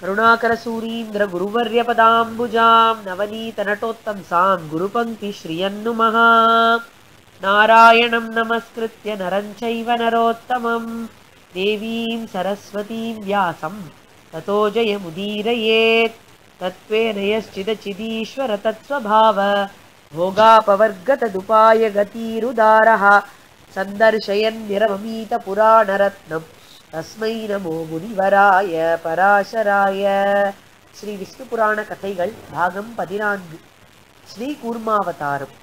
கருணாகரசூரீந்திர குருவர்யபதாம்புஜாம் நவநீதநட்டோத்தம்சாம் குருபங்கி ஸ்ரீயன்னுமः நாராயணம் நமஸ்கிருத்ய நரஞ்சைவ நரோத்தமம் தேவீம் சரஸ்வதீம் வியாசம் ततो जयमुदीरयेत् तत्त्वेन यश्चिदचिदीश्वर तत्स्वभाव भोगापवर्गतदुपाय गतिरुदारः सन्दर्शयन् निरममीतपुराणरत्नम् தஸ்மை நமோ முனிவராய பராசராய ஸ்ரீ விஷ்ணு புராண கதைகள் பாகம் பதினான்கு ஸ்ரீ கூர்மாவதாரம்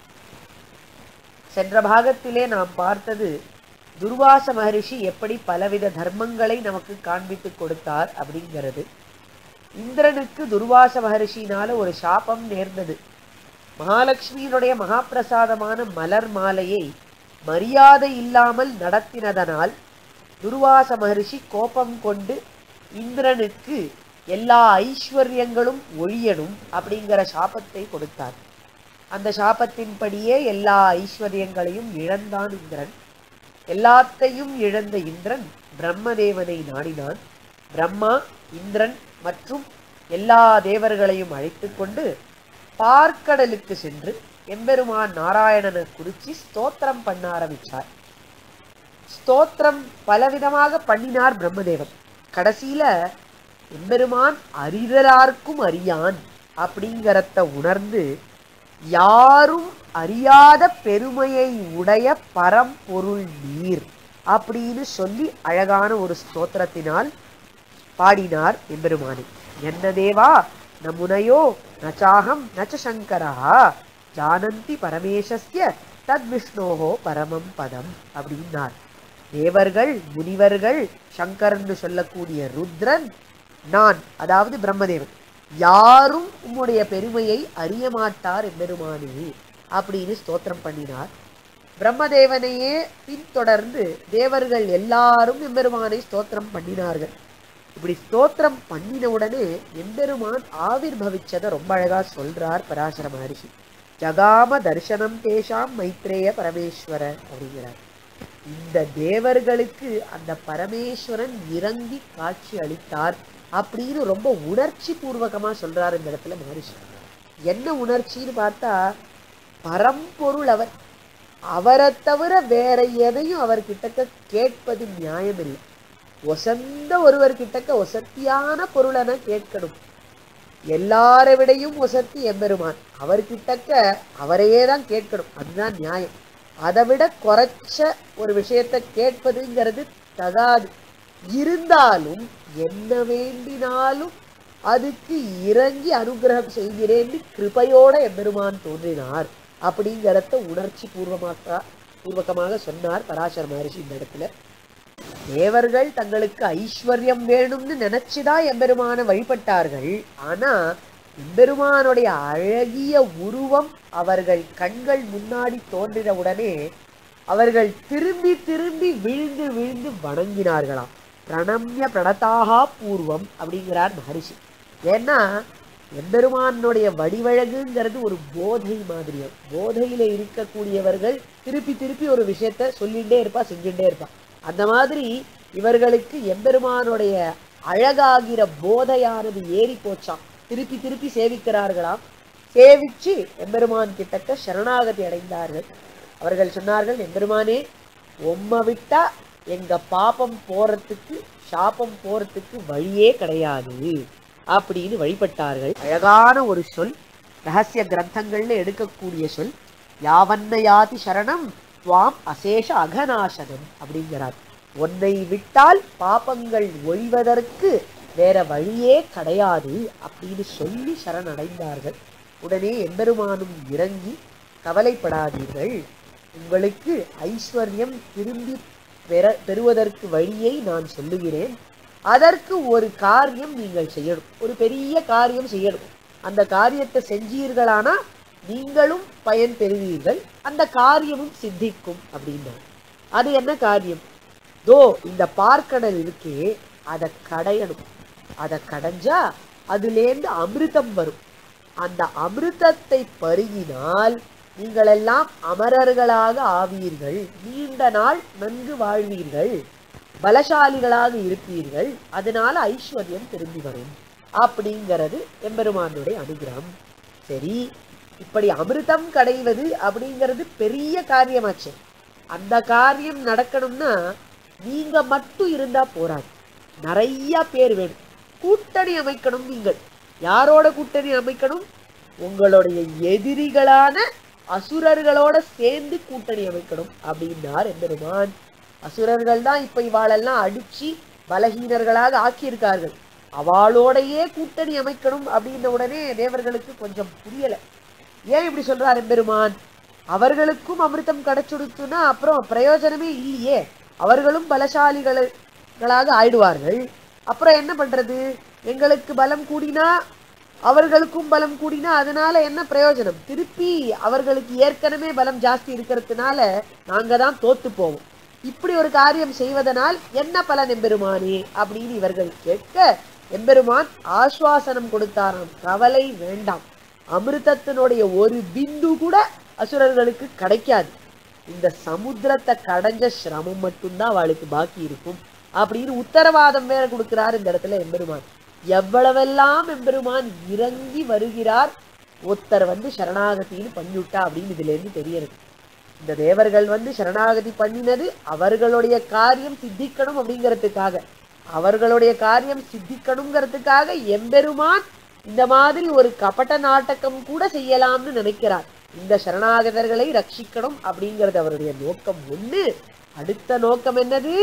சென்ற பாகத்திலே நாம் பார்த்தது துர்வாச மகரிஷி எப்படி பலவித தர்மங்களை நமக்கு காண்பித்து கொடுத்தார் அப்படிங்கிறது இந்திரனுக்கு துர்வாச மகரிஷினால ஒரு சாபம் நேர்ந்தது மகாலட்சுமியினுடைய மகாப்பிரசாதமான மலர் மாலையை மரியாதை இல்லாமல் நடத்தினதனால் துர்வாச மகரிஷி கோபம் கொண்டு இந்திரனுக்கு எல்லா ஐஸ்வர்யங்களும் ஒழியணும் அப்படிங்கிற சாபத்தை கொடுத்தார் அந்த சாபத்தின்படியே எல்லா ஐஸ்வர்யங்களையும் இழந்தான் இந்திரன் எல்லாத்தையும் இழந்த இந்திரன் பிரம்மதேவனை நாடினான் பிரம்மா இந்திரன் மற்றும் எல்லா தேவர்களையும் அழைத்து கொண்டு பார்க்கடலுக்கு சென்று எம்பெருமான் நாராயணனை குறிச்சு ஸ்தோத்திரம் பண்ண ஆரம்பிச்சார் ஸ்தோத்திரம் பலவிதமாக பண்ணினார் பிரம்மதேவன் கடைசியில எம்பெருமான் அறிதலார்க்கும் அறியான் அப்படிங்கிறத உணர்ந்து யாரும் அறியாத பெருமையை உடைய பரம்பொருள் நீர் அப்படின்னு சொல்லி அழகான ஒரு ஸ்தோத்திரத்தினால் பாடினார் எம்பெருமானை என்ன தேவா நமுனையோ நச்சாகம் நச்ச சங்கரா ஜானந்தி பரமேசஸ்ய தத் விஷ்ணோகோ பரமம் பதம் அப்படின்னார் தேவர்கள் முனிவர்கள் சங்கரன்னு சொல்லக்கூடிய ருத்ரன் நான் அதாவது பிரம்மதேவன் யாரும் உம்முடைய பெருமையை அறிய மாட்டார் எம்பெருமானே அப்படின்னு ஸ்தோத்திரம் பண்ணினார் பிரம்மதேவனையே பின்தொடர்ந்து தேவர்கள் எல்லாரும் எம்பெருமானை ஸ்தோத்திரம் பண்ணினார்கள் இப்படி ஸ்தோத்திரம் பண்ணின உடனே எம்பெருமான் ஆவிர் பவிச்சதை ரொம்ப அழகா சொல்றார் பராசர மகரிஷி ஜகாம தர்சனம் தேஷாம் மைத்ரேய பரமேஸ்வர அப்படிங்கிறார் இந்த தேவர்களுக்கு அந்த பரமேஸ்வரன் இறங்கி காட்சி அளித்தார் அப்படின்னு ரொம்ப உணர்ச்சி பூர்வகமா சொல்றாரு இந்த இடத்துல மகரிஷி என்ன உணர்ச்சின்னு பார்த்தா பரம்பொருள் அவர் அவரை தவிர வேற எதையும் அவர் கிட்டக்க கேட்பது நியாயம் இல்லை ஒசந்த ஒருவர் கிட்டக்க ஒசத்தியான பொருளென கேட்கணும் எல்லாரை விடையும் ஒசத்தி எம்பெருமான் அவர்கிட்டக்க அவரையே தான் கேட்கணும் அதுதான் நியாயம் அதை விட குறைச்ச ஒரு விஷயத்தை கேட்பதுங்கிறது தகாது இருந்தாலும் என்ன வேண்டினாலும் அதுக்கு இறங்கி அனுகிரகம் செய்கிறேன்னு கிருபையோட எம்பெருமான் தோன்றினார் அப்படிங்கிறத உணர்ச்சி பூர்வமாக பூர்வகமாக சொன்னார் பராசர மகரிஷி இந்த இடத்துல தேவர்கள் தங்களுக்கு ஐஸ்வர்யம் வேணும்னு நினைச்சுதான் எம்பெருமான வழிபட்டார்கள் ஆனா எம்பெருமானுடைய அழகிய உருவம் அவர்கள் கண்கள் முன்னாடி தோன்றின உடனே அவர்கள் திரும்பி திரும்பி விழுந்து விழுந்து வணங்கினார்களாம் பிரணம்ய பிரணதாகா பூர்வம் அப்படிங்கிறார் மகரிஷி ஏன்னா எம்பெருமானுடைய வடிவழகுங்கிறது ஒரு போதை மாதிரியம் போதையில இருக்கக்கூடியவர்கள் திருப்பி திருப்பி ஒரு விஷயத்த சொல்லிட்டே இருப்பா செஞ்சுட்டே இருப்பா அந்த மாதிரி இவர்களுக்கு எம்பெருமானுடைய அழகாகிற போதையானது ஏறி போச்சாம் திருப்பி திருப்பி சேவிக்கிறார்களாம் சேவிச்சு எம்பெருமான் கிட்டக்க சரணாகதி அடைந்தார்கள் அவர்கள் சொன்னார்கள் எம்பெருமானே உம்மை விட்டா எங்க பாப்பம் போறதுக்கு சாபம் போறதுக்கு வழியே கிடையாது அப்படின்னு வழிபட்டார்கள் அழகான ஒரு சொல் ரகசிய கிரந்தங்கள்ல எடுக்கக்கூடிய சொல் யாவன்ன யாதி சரணம் துவாம் அசேஷ அகநாசனம் அப்படிங்கிறார் உன்னை விட்டால் பாபங்கள் ஒழிவதற்கு வேற வழியே கிடையாது அப்படின்னு சொல்லி சரணடைந்தார்கள் உடனே எம்பெருமானும் இறங்கி கவலைப்படாதீர்கள் உங்களுக்கு ஐஸ்வர்யம் திரும்பி பெற பெறுவதற்கு வழியை நான் சொல்லுகிறேன் அதற்கு ஒரு காரியம் நீங்கள் செய்யணும் ஒரு பெரிய காரியம் செய்யணும் அந்த காரியத்தை செஞ்சீர்களானா நீங்களும் பயன் பெறுவீர்கள் அந்த காரியமும் சித்திக்கும் அப்படின்னார் அது என்ன காரியம் தோ இந்த பார்க்கடல் இருக்கே அதை கடையணும் அதை கடைஞ்சா அதுலேருந்து அமிர்தம் வரும் அந்த அமிர்தத்தை பருகினால் நீங்கள் எல்லாம் அமரர்களாக ஆவீர்கள் நீண்ட நாள் நன்கு வாழ்வீர்கள் பலசாலிகளாக இருப்பீர்கள் அதனால ஐஸ்வர்யம் திரும்பி வரும் அப்படிங்கிறது எம்பெருமானுடைய அனுகிரகம் சரி இப்படி அமிர்தம் கடைவது அப்படிங்கிறது பெரிய காரியமாச்சு அந்த காரியம் நடக்கணும்னா நீங்க மட்டும் இருந்தா போராது நிறைய பேர் வேணும் கூட்டணி அமைக்கணும் நீங்கள் யாரோட கூட்டணி அமைக்கணும் உங்களுடைய எதிரிகளான அசுரர்களோட சேர்ந்து கூட்டணி அமைக்கணும் அப்படின்னார் எம்பெருமான் அசுரர்கள் தான் இப்ப இவாளெல்லாம் அடிச்சு பலகீனர்களாக ஆக்கியிருக்கார்கள் அவளோடையே கூட்டணி அமைக்கணும் அப்படின்ன உடனே தேவர்களுக்கு கொஞ்சம் புரியல ஏன் இப்படி சொல்றார் எம்பெருமான் அவர்களுக்கும் அமிர்தம் கிடைச்சுடுத்துனா அப்புறம் பிரயோஜனமே இல்லையே அவர்களும் பலசாலிகளாக ஆயிடுவார்கள் அப்புறம் என்ன பண்றது எங்களுக்கு பலம் கூடினா அவர்களுக்கும் பலம் கூடினா அதனால என்ன பிரயோஜனம் திருப்பி அவர்களுக்கு ஏற்கனவே பலம் ஜாஸ்தி இருக்கிறதுனால நாங்க தான் தோத்து போவோம் இப்படி ஒரு காரியம் செய்வதனால் என்ன பலன் எம்பெருமானே அப்படின்னு இவர்கள் கேட்க எம்பெருமான் ஆஸ்வாசனம் கொடுத்தாராம் கவலை வேண்டாம் அமிர்தத்தினுடைய ஒரு பிந்து கூட அசுரர்களுக்கு கிடைக்காது இந்த சமுத்திரத்தை கடைஞ்ச சிரமம் மட்டும்தான் அவளுக்கு பாக்கி இருக்கும் அப்படின்னு உத்தரவாதம் வேற கொடுக்கிறார் இந்த இடத்துல எம்பெருமான் எவ்வளவெல்லாம் எம்பெருமான் இறங்கி வருகிறார் ஒருத்தர் வந்து சரணாகத்தின்னு பண்ணிவிட்டா அப்படின்னு இதுல இருந்து தெரியறது இந்த தேவர்கள் வந்து சரணாகதி பண்ணினது அவர்களுடைய காரியம் சித்திக்கணும் அப்படிங்கிறதுக்காக அவர்களுடைய காரியம் சித்திக்கணுங்கிறதுக்காக எம்பெருமான் இந்த மாதிரி ஒரு கபட நாடகம் கூட செய்யலாம்னு நினைக்கிறார் இந்த சரணாகதர்களை ரட்சிக்கணும் அப்படிங்கிறது அவருடைய நோக்கம் ஒண்ணு அடுத்த நோக்கம் என்னது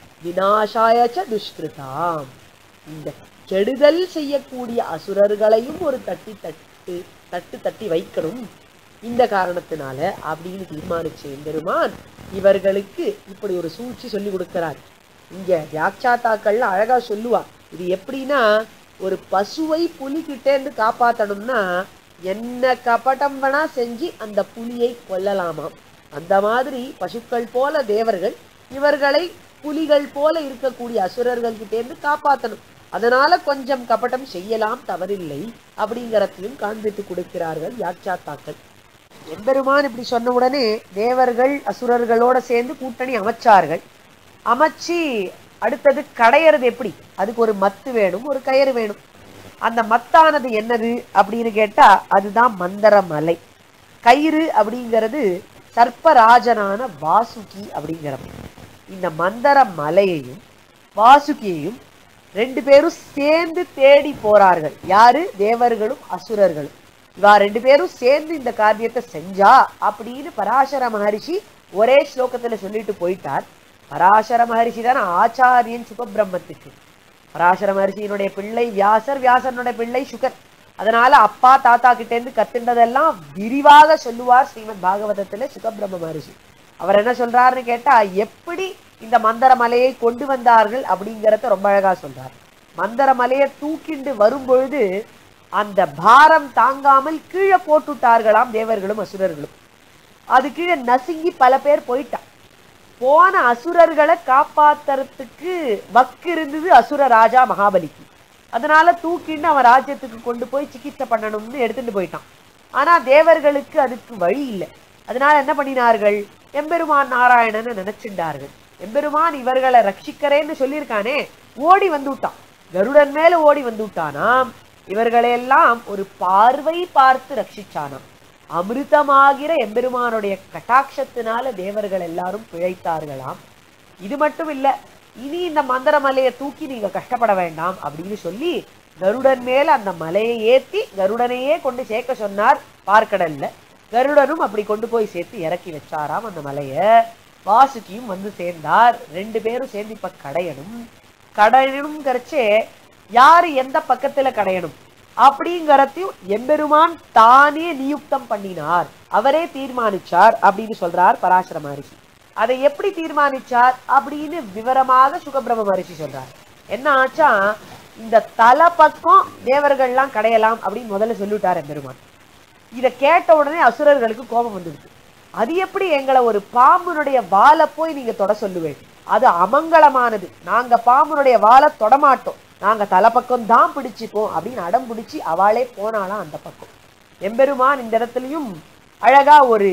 விநாசாயச்ச துஷ்கிருதாம் இந்த கெடுதல் செய்யக்கூடிய அசுரர்களையும் ஒரு தட்டி தட்டு தட்டு தட்டி வைக்கணும் இந்த காரணத்தினால அப்படின்னு தீர்மானிச்ச எம்பெருமான் இவர்களுக்கு இப்படி ஒரு சூழ்ச்சி சொல்லி கொடுக்கிறார் இங்க வியாட்சாத்தாக்கள் அழகா சொல்லுவா இது எப்படின்னா ஒரு பசுவை புலி கிட்டேருந்து காப்பாத்தணும்னா என்ன கபடம் வேணா செஞ்சு அந்த புலியை கொல்லலாமாம் அந்த மாதிரி பசுக்கள் போல தேவர்கள் இவர்களை புலிகள் போல இருக்கக்கூடிய அசுரர்கள் கிட்டேருந்து காப்பாத்தணும் அதனால கொஞ்சம் கபடம் செய்யலாம் தவறில்லை அப்படிங்கிறதையும் காண்பித்து கொடுக்கிறார்கள் யாட்சாத்தாக்கள் எம்பெருமான் இப்படி சொன்ன உடனே தேவர்கள் அசுரர்களோட சேர்ந்து கூட்டணி அமைச்சார்கள் அமைச்சு அடுத்தது கடையறது எப்படி அதுக்கு ஒரு மத்து வேணும் ஒரு கயிறு வேணும் அந்த மத்தானது என்னது அப்படின்னு கேட்டா அதுதான் மந்தர மலை கயிறு அப்படிங்கிறது சர்ப்பராஜனான வாசுகி அப்படிங்கிறவன் இந்த மந்தர மலையையும் வாசுகியையும் ரெண்டு பேரும் சேர்ந்து தேடி போறார்கள் யாரு தேவர்களும் அசுரர்களும் இவா ரெண்டு பேரும் சேர்ந்து இந்த காரியத்தை செஞ்சா அப்படின்னு பராசர மகரிஷி ஒரே ஸ்லோகத்துல சொல்லிட்டு போயிட்டார் பராசர மகரிஷி தான் ஆச்சாரியன் சுகபிரம்மத்துக்கு பராசர மகரிஷியினுடைய பிள்ளை வியாசர் வியாசனுடைய பிள்ளை சுகர் அதனால அப்பா தாத்தா கிட்ட இருந்து கத்துண்டதெல்லாம் விரிவாக சொல்லுவார் ஸ்ரீமத் பாகவதத்துல சுகபிரம்ம மகரிஷி அவர் என்ன சொல்றாருன்னு கேட்டா எப்படி இந்த மந்தர மலையை கொண்டு வந்தார்கள் அப்படிங்கறத ரொம்ப அழகா சொல்றார் மந்தர மலையை தூக்கிண்டு வரும் பொழுது அந்த பாரம் தாங்காமல் கீழே போட்டுட்டார்களாம் தேவர்களும் அசுரர்களும் அது கீழே நசுங்கி பல பேர் போயிட்டான் போன அசுரர்களை காப்பாத்துறதுக்கு வக்கு இருந்தது அசுர ராஜா மகாபலிக்கு அதனால தூக்கிண்டு அவன் ராஜ்யத்துக்கு கொண்டு போய் சிகிச்சை பண்ணணும்னு எடுத்துட்டு போயிட்டான் ஆனா தேவர்களுக்கு அதுக்கு வழி இல்லை அதனால என்ன பண்ணினார்கள் எம்பெருமான் நாராயணனை நினைச்சுட்டார்கள் எம்பெருமான் இவர்களை ரட்சிக்கிறேன்னு சொல்லியிருக்கானே ஓடி வந்து விட்டான் கருடன் மேல ஓடி வந்து விட்டானாம் இவர்களையெல்லாம் ஒரு பார்வை பார்த்து ரட்சிச்சானாம் அமிர்தமாகிற எம்பெருமானுடைய கட்டாட்சத்தினால தேவர்கள் எல்லாரும் பிழைத்தார்களாம் இது மட்டும் இல்ல இனி இந்த மந்திர மலையை தூக்கி நீங்க கஷ்டப்பட வேண்டாம் அப்படின்னு சொல்லி கருடன் மேல அந்த மலையை ஏத்தி கருடனையே கொண்டு சேர்க்க சொன்னார் பார்க்கடல்ல கருடனும் அப்படி கொண்டு போய் சேர்த்து இறக்கி வச்சாராம் அந்த மலைய வாசுகியும் வந்து சேர்ந்தார் ரெண்டு பேரும் சேர்ந்து இப்ப கடையணும் கடையணுங்கிறச்சே யாரு எந்த பக்கத்துல கடையணும் அப்படிங்கறதையும் எம்பெருமான் தானே நியுக்தம் பண்ணினார் அவரே தீர்மானிச்சார் அப்படின்னு சொல்றார் பராசர மகரிஷி அதை எப்படி தீர்மானிச்சார் அப்படின்னு விவரமாக சுகபிரம மகரிஷி சொல்றார் என்ன ஆச்சா இந்த தலை பக்கம் தேவர்கள்லாம் கடையலாம் அப்படின்னு முதல்ல சொல்லிவிட்டார் எம்பெருமான் இதை கேட்ட உடனே அசுரர்களுக்கு கோபம் வந்துடுது அது எப்படி எங்களை ஒரு பாம்புனுடைய வாலை போய் நீங்க தொட சொல்லுவேன் அது அமங்கலமானது நாங்க பாம்புனுடைய வாலை தொடமாட்டோம் நாங்க தலைப்பக்கம் தான் பிடிச்சிப்போம் அப்படின்னு அடம் பிடிச்சி அவளே போனாலாம் அந்த பக்கம் எம்பெருமான் இந்த இடத்துலயும் அழகா ஒரு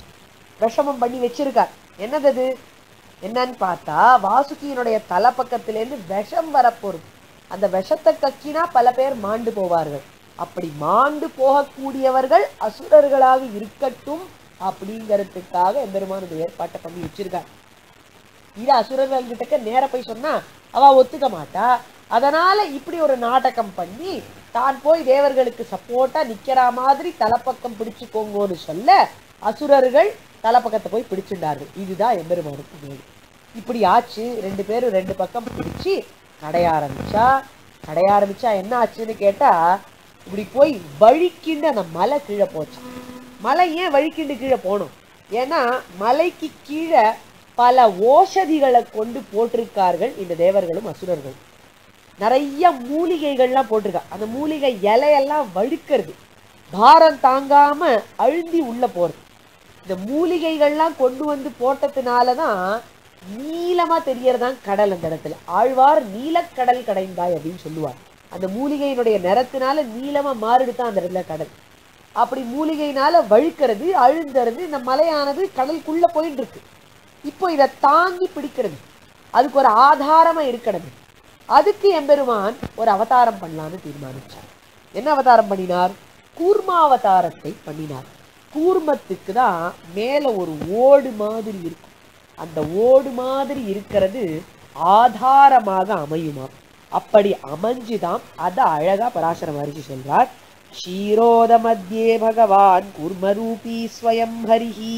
விஷமம் பண்ணி வச்சிருக்கார் என்னது அது என்னன்னு பார்த்தா வாசுகியினுடைய தலைப்பக்கத்திலேருந்து விஷம் வரப்போறது அந்த விஷத்தை கக்கினா பல பேர் மாண்டு போவார்கள் அப்படி மாண்டு போகக்கூடியவர்கள் அசுரர்களாக இருக்கட்டும் அப்படிங்கிறதுக்காக எம்பெருமான் இந்த ஏற்பாட்டை பண்ணி வச்சிருக்கார் இது அசுரர்கள் கிட்டக்க நேர போய் சொன்னா அவ ஒத்துக்க மாட்டா அதனால இப்படி ஒரு நாடகம் பண்ணி தான் போய் தேவர்களுக்கு சப்போர்ட்டா நிக்கிற மாதிரி தலைப்பக்கம் பிடிச்சுக்கோங்கன்னு சொல்ல அசுரர்கள் தலைப்பக்கத்தை போய் பிடிச்சிட்டார்கள் இதுதான் எம்பெருமானுக்கு வேணும் இப்படி ஆச்சு ரெண்டு பேரும் ரெண்டு பக்கம் பிடிச்சி கடைய ஆரம்பிச்சா கடைய ஆரம்பிச்சா என்ன ஆச்சுன்னு கேட்டா இப்படி போய் வழிக்கிண்டு அந்த மலை கீழே போச்சு மலை ஏன் வழிக்கிண்டு கீழே போகணும் ஏன்னா மலைக்கு கீழே பல ஓஷதிகளை கொண்டு போட்டிருக்கார்கள் இந்த தேவர்களும் அசுரர்களும் நிறைய மூலிகைகள்லாம் போட்டிருக்கா அந்த மூலிகை இலையெல்லாம் வழுக்கிறது பாரம் தாங்காம அழுந்தி உள்ள போறது இந்த மூலிகைகள்லாம் கொண்டு வந்து போட்டதுனால தான் நீளமா தெரியறதான் கடல் அந்த இடத்துல ஆழ்வார் நீலக்கடல் கடைந்தாய் அப்படின்னு சொல்லுவார் அந்த மூலிகையினுடைய நிறத்தினால நீளமா மாறிடுதான் அந்த இடத்துல கடல் அப்படி மூலிகையினால வழுக்கிறது அழுந்துறது இந்த மலையானது கடலுக்குள்ள போயிட்டு இருக்கு இப்போ இதை தாங்கி பிடிக்கிறது அதுக்கு ஒரு ஆதாரமா இருக்கணும் அதுக்கு எம்பெருமான் ஒரு அவதாரம் பண்ணலான்னு தீர்மானிச்சார் என்ன அவதாரம் பண்ணினார் கூர்மாவதாரத்தை பண்ணினார் கூர்மத்துக்கு தான் மேல ஒரு ஓடு மாதிரி இருக்கும் அந்த ஓடு மாதிரி இருக்கிறது ஆதாரமாக அமையுமா அப்படி அமைஞ்சுதான் அதை அழகா பராசர மகரிஷி சொல்றார் க்ஷீரோத மத்தியே பகவான் கூர்மரூபி ஸ்வயம் ஹரிஹி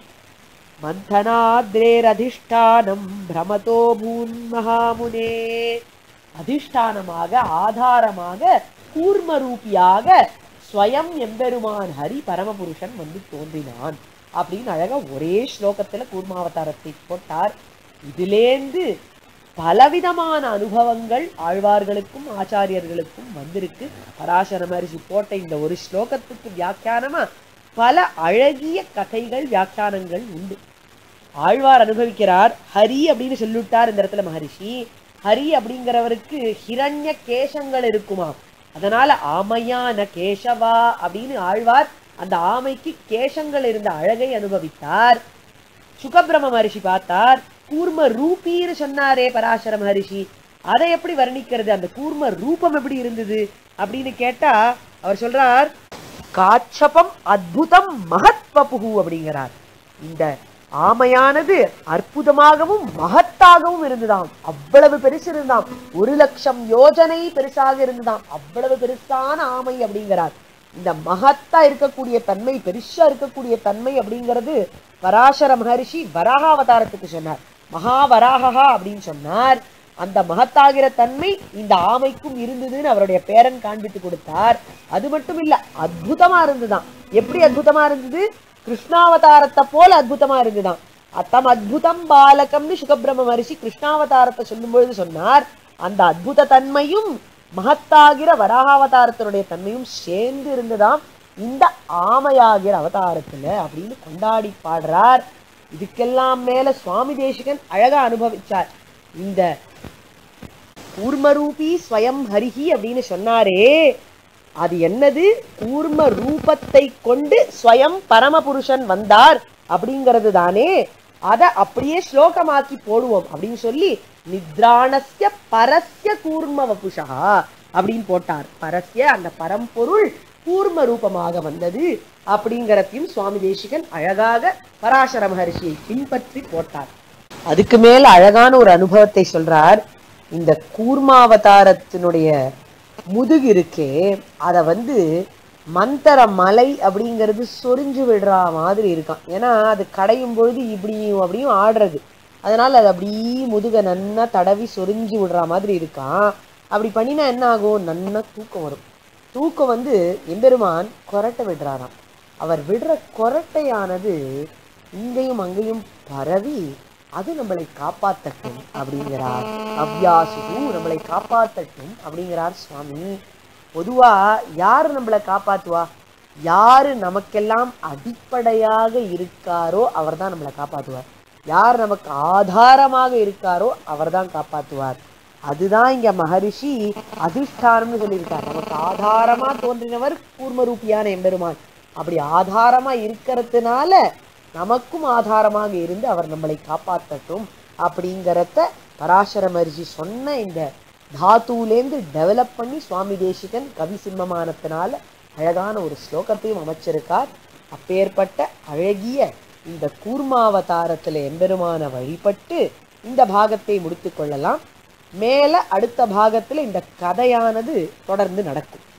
மந்தனாத்ரேரதிஷ்டானம் பிரமதோ பூன் மகாமுனே அதிஷ்டானமாக ஆதாரமாக கூர்மரூபியாக ஸ்வயம் எம்பெருமான் ஹரி பரமபுருஷன் வந்து தோன்றினான் அப்படின்னு அழகா ஒரே ஸ்லோகத்துல கூர்மாவதாரத்தை போட்டார் இதிலேந்து பலவிதமான அனுபவங்கள் ஆழ்வார்களுக்கும் ஆச்சாரியர்களுக்கும் வந்திருக்கு பராசர மகரிஷி போட்ட இந்த ஒரு ஸ்லோகத்துக்கு வியாக்கியானமா பல அழகிய கதைகள் வியாக்கியானங்கள் உண்டு ஆழ்வார் அனுபவிக்கிறார் ஹரி அப்படின்னு சொல்லிவிட்டார் இந்த இடத்துல மகரிஷி ஹரி அப்படிங்கிறவருக்கு ஹிரண்ய கேசங்கள் இருக்குமாம் அதனால ஆமையான கேசவா அப்படின்னு ஆழ்வார் அந்த ஆமைக்கு கேசங்கள் இருந்த அழகை அனுபவித்தார் சுகபிரம மகரிஷி பார்த்தார் கூர்ம ரூபீன்னு சொன்னாரே பராசர மகரிஷி அதை எப்படி வர்ணிக்கிறது அந்த கூர்ம ரூபம் எப்படி இருந்தது அப்படின்னு கேட்டா அவர் சொல்றார் காட்சபம் அத்புதம் மகத்வபுகு அப்படிங்கிறார் இந்த ஆமையானது அற்புதமாகவும் மகத்தாகவும் இருந்ததாம் அவ்வளவு பெருசு இருந்தாம் ஒரு லட்சம் யோஜனை பெருசாக இருந்ததாம் அவ்வளவு பெருசான ஆமை அப்படிங்கிறார் இந்த மகத்தா இருக்கக்கூடிய தன்மை பெருசா இருக்கக்கூடிய தன்மை அப்படிங்கிறது பராசர மகரிஷி வராகாவதாரத்துக்கு சொன்னார் மகாவராகா அப்படின்னு சொன்னார் அந்த மகத்தாகிற தன்மை இந்த ஆமைக்கும் இருந்ததுன்னு அவருடைய பேரன் காண்பித்து கொடுத்தார் அது மட்டும் இல்ல அற்புதமா இருந்துதான் எப்படி அற்புதமா இருந்தது கிருஷ்ணாவதாரத்தை போல அற்புதமா இருந்துதான் அத்தம் அத்புதம் பாலகம்னு சுகபிரம மரிஷி கிருஷ்ணாவதாரத்தை சொல்லும் பொழுது சொன்னார் அந்த அத்புத தன்மையும் மகத்தாகிற வராகாவதாரத்தினுடைய தன்மையும் சேர்ந்து இருந்ததாம் இந்த ஆமையாகிற அவதாரத்துல அப்படின்னு கொண்டாடி பாடுறார் இதுக்கெல்லாம் மேல சுவாமி தேசிகன் அழகா அனுபவிச்சார் இந்த கூர்மரூபி ஸ்வயம் ஹரிஹி அப்படின்னு சொன்னாரே அது என்னது கூர்ம ரூபத்தை கொண்டு ஸ்வயம் பரமபுருஷன் வந்தார் அப்படிங்கிறது தானே அதை அப்படியே ஸ்லோகமாக்கி போடுவோம் அப்படின்னு சொல்லி நித்ராணஸ்ய பரஸ்ய கூர்ம வபுஷா அப்படின்னு போட்டார் பரஸ்ய அந்த பரம்பொருள் கூர்ம ரூபமாக வந்தது அப்படிங்கிறதையும் சுவாமி தேசிகன் அழகாக பராசர மகரிஷியை பின்பற்றி போட்டார் அதுக்கு மேல அழகான ஒரு அனுபவத்தை சொல்றார் இந்த கூர்மாவதாரத்தினுடைய முதுகு இருக்கே அத வந்து மந்தர மலை அப்படிங்கிறது சொரிஞ்சு விடுற மாதிரி இருக்கான் ஏன்னா அது கடையும் பொழுது இப்படியும் அப்படியும் ஆடுறது அதனால அது அப்படியே முதுக நன்னா தடவி சொரிஞ்சு விடுற மாதிரி இருக்கான் அப்படி பண்ணினா என்ன ஆகும் நன்னா தூக்கம் வரும் தூக்கம் வந்து எம்பெருமான் கொரட்டை விடுறாராம் அவர் விடுற கொரட்டையானது இங்கேயும் அங்கேயும் பரவி அது நம்மளை காப்பாத்தட்டும் அப்படிங்கிறார் அவ்யாசுகு நம்மளை காப்பாத்தட்டும் அப்படிங்கிறார் சுவாமி பொதுவா யாரு நம்மளை காப்பாத்துவா யாரு நமக்கெல்லாம் அடிப்படையாக இருக்காரோ அவர்தான் நம்மளை காப்பாத்துவார் யார் நமக்கு ஆதாரமாக இருக்காரோ அவர்தான் காப்பாத்துவார் அதுதான் இங்க மகரிஷி அதிஷ்டானம்னு சொல்லியிருக்கார் நமக்கு ஆதாரமா தோன்றினவர் கூர்மரூபியான எம்பெருமான் அப்படி ஆதாரமா இருக்கிறதுனால நமக்கும் ஆதாரமாக இருந்து அவர் நம்மளை காப்பாற்றட்டும் அப்படிங்கிறத பராசர மரிஷி சொன்ன இந்த தாத்துலேருந்து டெவலப் பண்ணி சுவாமி தேசிகன் கவி சிம்மமானத்தினால அழகான ஒரு ஸ்லோகத்தையும் அமைச்சிருக்கார் அப்பேற்பட்ட அழகிய இந்த கூர்மாவதாரத்தில் எம்பெருமான வழிபட்டு இந்த பாகத்தை முடித்துக் கொள்ளலாம் மேல அடுத்த பாகத்தில் இந்த கதையானது தொடர்ந்து நடக்கும்